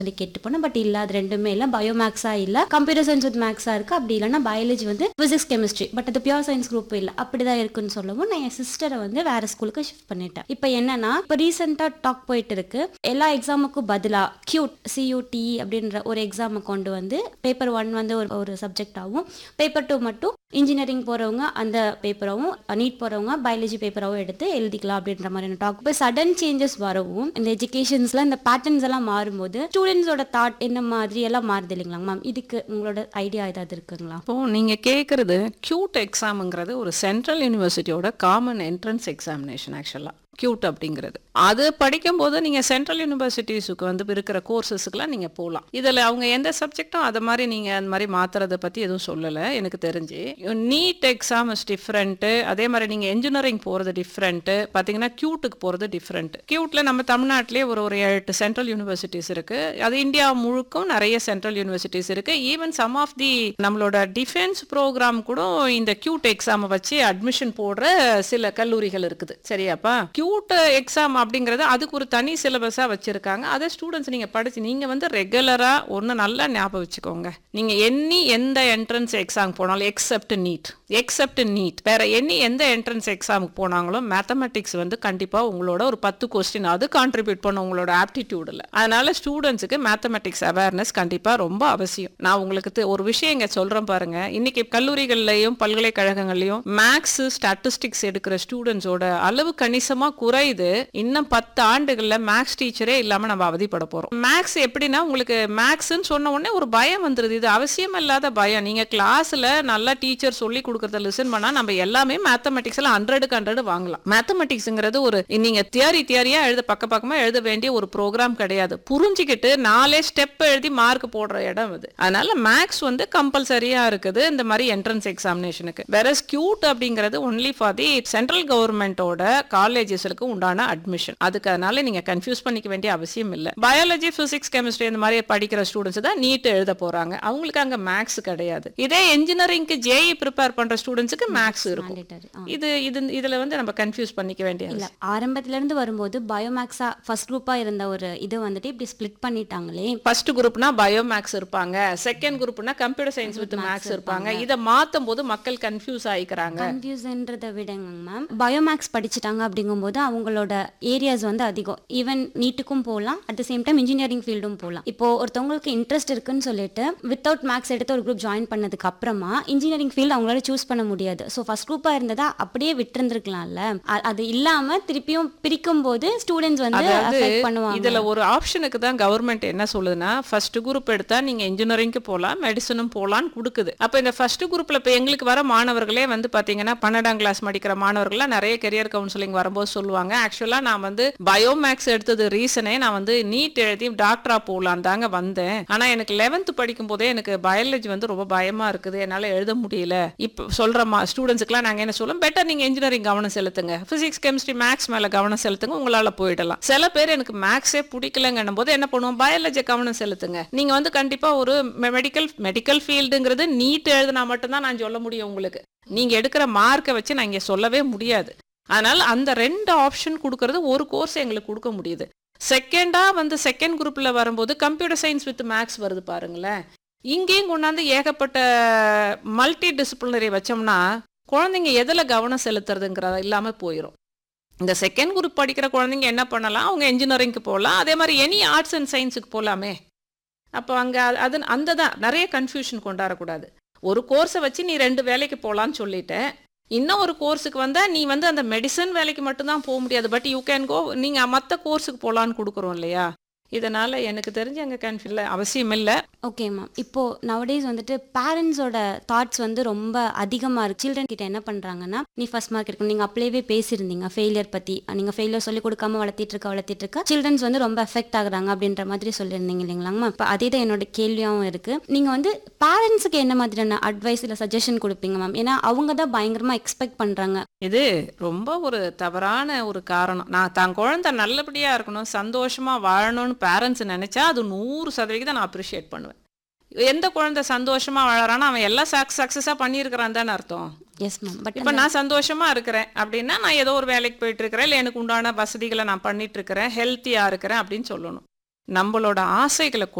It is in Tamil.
சொல்லி கேட்டு போனேன் பட் இல்ல அது ரெண்டுமே இல்ல பயோ மேக்ஸா இல்ல கம்ப்யூட்டர் சயின்ஸ் வித் மேக்ஸா இருக்கு அப்படி இல்லைன்னா பயாலஜி வந்து பிசிக்ஸ் கெமிஸ்ட்ரி பட் அது பியூர் சயின்ஸ் குரூப் இல்ல அப்படிதான் இருக்குன்னு சொல்லவும் நான் என் சிஸ்டரை வந்து வேற ஸ்கூலுக்கு ஷிஃப்ட் பண்ணிட்டேன் இப்போ என்னன்னா இப்போ ரீசெண்டா டாக் போயிட்டு இருக்கு எல்லா எக்ஸாமுக்கும் பதிலா கியூட் சியூடி அப்படின்ற ஒரு எக்ஸாமை கொண்டு வந்து பேப்பர் ஒன் வந்து ஒரு ஒரு சப்ஜெக்டாகவும் பேப்பர் டூ மட்டும் இன்ஜினியரிங் போறவங்க அந்த பேப்பராகவும் நீட் போறவங்க பயாலஜி பேப்பராகவும் எடுத்து எழுதிக்கலாம் அப்படின்ற மாதிரியான டாக் இப்போ சடன் சேஞ்சஸ் வரவும் இந்த எஜுகேஷன்ஸ்ல இந்த பேட்டர்ன்ஸ் எல்லாம் மாறும்போது ஸ்டூடெண்ட்ஸோட தாட் என்ன மாதிரி எல்லாம் மாறுது இல்லைங்களா மேம் இதுக்கு உங்களோட ஐடியா ஏதாவது இருக்குங்களா இப்போ நீங்க கேட்குறது கியூட் எக்ஸாம்ங்கிறது ஒரு சென்ட்ரல் யூனிவர்சிட்டியோட காமன் என்ட்ரன்ஸ் எக்ஸாமினேஷன் ஆக்சுவலாக கியூட் அப்படிங்கிறது அது படிக்கும்போது நீங்கள் சென்ட்ரல் யூனிவர்சிட்டிஸுக்கு வந்து இருக்கிற கோர்சஸ்க்குலாம் நீங்கள் போகலாம் இதில் அவங்க எந்த சப்ஜெக்டும் அதை மாதிரி நீங்கள் அந்த மாதிரி மாற்றுறதை பற்றி எதுவும் சொல்லலை எனக்கு தெரிஞ்சு நீட் எக்ஸாம் இஸ் டிஃப்ரெண்ட்டு அதே மாதிரி நீங்கள் என்ஜினியரிங் போகிறது டிஃப்ரெண்ட்டு பார்த்தீங்கன்னா கியூட்டுக்கு போகிறது டிஃப்ரெண்ட் கியூட்டில் நம்ம தமிழ்நாட்டிலே ஒரு ஒரு ஏழு எட்டு சென்ட்ரல் யூனிவர்சிட்டிஸ் இருக்குது அது இந்தியா முழுக்கும் நிறைய சென்ட்ரல் யூனிவர்சிட்டிஸ் இருக்குது ஈவன் சம் ஆஃப் தி நம்மளோட டிஃபென்ஸ் ப்ரோக்ராம் கூட இந்த கியூட் எக்ஸாமை வச்சு அட்மிஷன் போடுற சில கல்லூரிகள் இருக்குது சரியாப்பா கியூட் எக்ஸாம் அப்படிங்கிறது அதுக்கு ஒரு தனி சிலபஸாக வச்சுருக்காங்க அதை ஸ்டூடெண்ட்ஸ் நீங்கள் படிச்சு நீங்கள் வந்து ரெகுலராக ஒன்று நல்லா ஞாபகம் வச்சுக்கோங்க நீங்கள் எண்ணி எந்த என்ட்ரன்ஸ் எக்ஸாம் போனாலும் எக்ஸப்ட் நீட் எக்ஸப்ட் நீட் வேற எண்ணி எந்த என்ட்ரன்ஸ் எக்ஸாமுக்கு போனாலும் மேத்தமெட்டிக்ஸ் வந்து கண்டிப்பாக உங்களோட ஒரு பத்து கொஸ்டின் அது கான்ட்ரிபியூட் பண்ண உங்களோட ஆப்டிடியூடில் அதனால ஸ்டூடெண்ட்ஸுக்கு மேத்தமெட்டிக்ஸ் அவேர்னஸ் கண்டிப்பாக ரொம்ப அவசியம் நான் உங்களுக்கு தெ- ஒரு விஷயம் இங்கே சொல்கிறேன் பாருங்க இன்னைக்கு கல்லூரிகள்லையும் பல்கலைக்கழகங்கள்லையும் மேக்ஸ் ஸ்டாட்டிஸ்டிக்ஸ் எடுக்கிற ஸ்டூடெண்ட்ஸோட அளவு கணிசமாக குறையுது இன்னும் பத்து ஆண்டுகளில் மேக்ஸ் டீச்சரே இல்லாமல் நம்ம அவதிப்பட போகிறோம் மேக்ஸ் எப்படின்னா உங்களுக்கு மேக்ஸ்ன்னு சொன்ன உடனே ஒரு பயம் வந்துருது இது அவசியம் இல்லாத பயம் நீங்கள் கிளாஸில் நல்லா டீச்சர் சொல்லி கொடுக்குறத லிசன் பண்ணால் நம்ம எல்லாமே மேத்தமெட்டிக்ஸில் ஹண்ட்ரடுக்கு ஹண்ட்ரட் வாங்கலாம் மேத்தமெட்டிக்ஸுங்கிறது ஒரு நீங்கள் தியரி தியரியாக எழுத பக்க பக்கமாக எழுத வேண்டிய ஒரு ப்ரோக்ராம் கிடையாது புரிஞ்சுக்கிட்டு நாலே ஸ்டெப் எழுதி மார்க் போடுற இடம் அது அதனால மேக்ஸ் வந்து கம்பல்சரியா இருக்குது இந்த மாதிரி என்ட்ரன்ஸ் எக்ஸாமினேஷனுக்கு வேற கியூட் அப்படிங்கிறது ஒன்லி ஃபார் தி சென்ட்ரல் கவர்மெண்டோட காலேஜஸ்க்கு உண்டான அட்மிஷன் அதுக்கு அதனால நீங்க கன்ஃபியூஸ் பண்ணிக்க வேண்டிய அவசியம் இல்லை பயாலஜி பிசிக்ஸ் கெமிஸ்ட்ரி இந்த மாதிரி படிக்கிற ஸ்டூடெண்ட்ஸ் தான் நீட் எழுத போறாங்க அவங்களுக்கு அங்க மேக்ஸ் கிடையாது இதே இன்ஜினியரிங்க்கு ஜேஇ ப்ரிப்பேர் பண்ற ஸ்டூடெண்ட்ஸுக்கு மேக்ஸ் இருக்கும் Mandatory. ஆ. இது இது இதுல வந்து நம்ம கன்ஃபியூஸ் பண்ணிக்க வேண்டிய இல்ல ஆரம்பத்துல இருந்து வரும்போது பயோமேக்ஸா ஃபர்ஸ்ட் குரூப்பா இருந்த ஒரு இது வந்துட்டு இப்படி ஸ்ப்ளிட் பண்ணிட்டாங்களே ஃபர்ஸ்ட் குரூப்னா பயோ மேக்ஸ் இருப்பாங்க செகண்ட் குரூப்னா கம்ப்யூட்டர் சயின்ஸ் வித் மேக்ஸ் இருப்பாங்க இதை மாத்தும் போது மக்கள் கன்ஃபியூஸ் ஆயிக்கிறாங்க கன்ஃபியூஸ்ன்றதை விடங்க மேம் பயோமேக்ஸ் படிச்சுட்டாங்க அப்படிங்கும்போது அவங்களோட ஏரியாஸ் வந்து அதிகம் ஈவன் நீட்டுக்கும் போகலாம் at the same time engineering ஃபீல்டும் போகலாம் இப்போ ஒருத்தவங்களுக்கு இன்ட்ரெஸ்ட் இருக்குன்னு சொல்லிட்டு வித்தவுட் மேக்ஸ் எடுத்து ஒரு குரூப் ஜாயின் பண்ணதுக்கு அப்புறமா இன்ஜினியரிங் ஃபீல்டு அவங்களால சூஸ் பண்ண முடியாது ஸோ ஃபர்ஸ்ட் குரூப்பா இருந்ததா அப்படியே விட்டுருந்துருக்கலாம்ல அ- அது இல்லாம திருப்பியும் பிரிக்கும் போது ஸ்டூடெண்ட்ஸ் வந்து அதாவது அஃபெக்ட் பண்ணுவாங்க இதுல ஒரு ஆப்ஷனுக்கு தான் கவர்மெண்ட் என்ன சொல்லுதுன்னா ஃபர்ஸ்ட் குரூப் எடுத்தா நீங்க இன்ஜினியரிங்க்கு போகலாம் மெடிசனும் போகலான்னு கொடுக்குது அப்ப இந்த ஃபர்ஸ்ட் குரூப்ல இப்ப எங்களுக்கு வர மாணவர்களே வந்து பாத்தீங்கன்னா பன்னெண்டாம் கிளாஸ் படிக்கிற மாணவர்கள்லாம் நிறைய கெரியர் கவுன்சிலிங் வரும்போது சொல்லுவாங்க ஆக்சுவலா நான் வந்து பயோமேக்ஸ் எடுத்தது ரீசனே நான் வந்து நீட் எழுதி டாக்டரா போகலான்னு தாங்க வந்தேன் ஆனா எனக்கு லெவன்த் படிக்கும் போதே எனக்கு பயாலஜி வந்து ரொம்ப பயமா இருக்குது என்னால எழுத முடியல இப்போ சொல்ற மா ஸ்டூடெண்ட்ஸ்க்குலாம் நாங்க என்ன சொல்லுவோம் பெட்டர் நீங்க இன்ஜினியரிங் கவனம் செலுத்துங்க பிசிக்ஸ் கெமிஸ்ட்ரி மேக்ஸ் மேல கவனம் செலுத்துங்க உங்களால போயிடலாம் சில பேர் எனக்கு மேக்ஸே பிடிக்கலங்கன்னும் போது என்ன பண்ணுவோம் பயாலஜி கவனம் செலுத்துங்க நீங்க வந்து கண்டிப்பா ஒரு மெடிக்கல் மெடிக்கல் ஃபீல்டுங்கிறது நீட் எழுதினா மட்டும்தான் நான் சொல்ல முடியும் உங்களுக்கு நீங்க எடுக்கிற மார்க்கை வச்சு நான் இங்க சொல்லவே முடியாது அதனால அந்த ரெண்டு ஆப்ஷன் கொடுக்கறது ஒரு கோர்ஸ் எங்களுக்கு கொடுக்க முடியுது செகண்டா வந்து செகண்ட் குரூப்ல வரும்போது கம்ப்யூட்டர் சயின்ஸ் வித் மேக்ஸ் வருது பாருங்களேன் இங்கேயும் கொண்டாந்து ஏகப்பட்ட மல்டி டிசிப்ளினரி வச்சோம்னா குழந்தைங்க எதில் கவனம் செலுத்துறதுங்கிறத இல்லாமல் போயிடும் இந்த செகண்ட் குரூப் படிக்கிற குழந்தைங்க என்ன பண்ணலாம் அவங்க இன்ஜினியரிங்க்கு போகலாம் அதே மாதிரி எனி ஆர்ட்ஸ் அண்ட் சயின்ஸுக்கு போகலாமே அப்போ அங்கே அது அந்த தான் நிறைய கன்ஃபியூஷன் கொண்டாடக்கூடாது ஒரு கோர்ஸை வச்சு நீ ரெண்டு வேலைக்கு போகலான்னு சொல்லிட்டேன் இன்னும் ஒரு கோர்ஸுக்கு வந்தால் நீ வந்து அந்த மெடிசன் வேலைக்கு மட்டும்தான் போக முடியாது பட் யூ கேன் கோ நீங்கள் மற்ற கோர்ஸுக்கு போகலான்னு கொடுக்குறோம் இல்லையா இதனால் எனக்கு தெரிஞ்சு அங்கே கன்ஃபியூ அவசியம் இல்லை ஓகே மேம் இப்போ நவடேஸ் வந்துட்டு பேரண்ட்ஸோட தாட்ஸ் வந்து ரொம்ப அதிகமாக இருக்கு சில்ட்ரன் கிட்ட என்ன பண்ணுறாங்கன்னா நீ ஃபர்ஸ்ட் மார்க் எடுக்கணும் நீங்கள் அப்படியே பேசியிருந்தீங்க ஃபெயிலியர் பற்றி நீங்கள் ஃபெயிலியர் சொல்லி கொடுக்காம வளர்த்திட்டு இருக்க வளர்த்திட்டு இருக்க சில்ட்ரன்ஸ் வந்து ரொம்ப எஃபெக்ட் ஆகுறாங்க அப்படின்ற மாதிரி சொல்லியிருந்தீங்க இல்லைங்களாங்க இப்போ அதே தான் என்னோட கேள்வியாகவும் இருக்கு நீங்கள் வந்து பேரண்ட்ஸுக்கு என்ன மாதிரியான அட்வைஸ் இல்லை சஜஷன் கொடுப்பீங்க மேம் ஏன்னா அவங்க தான் பயங்கரமாக எக்ஸ்பெக்ட் பண்ணுறாங்க இது ரொம்ப ஒரு தவறான ஒரு காரணம் நான் தான் குழந்தை நல்லபடியா இருக்கணும் சந்தோஷமா வாழணும்னு பேரண்ட்ஸ் நினைச்சா அது நூறு சதவிகிதம் நான் அப்ரிஷியேட் பண்ணுவேன் எந்த குழந்தை சந்தோஷமா வாழறானோ அவன் எல்லாம் சக்ஸ் சக்ஸஸா பண்ணியிருக்கிறான் தானே அர்த்தம் எஸ் மேம் பட் இப்போ நான் சந்தோஷமா இருக்கிறேன் அப்படின்னா நான் ஏதோ ஒரு வேலைக்கு போயிட்டு இருக்கிறேன் இல்லை எனக்கு உண்டான வசதிகளை நான் பண்ணிட்டு இருக்கிறேன் ஹெல்த்தியா இருக்கிறேன் அப்படின்னு சொல்லணும் நம்மளோட ஆசைகளை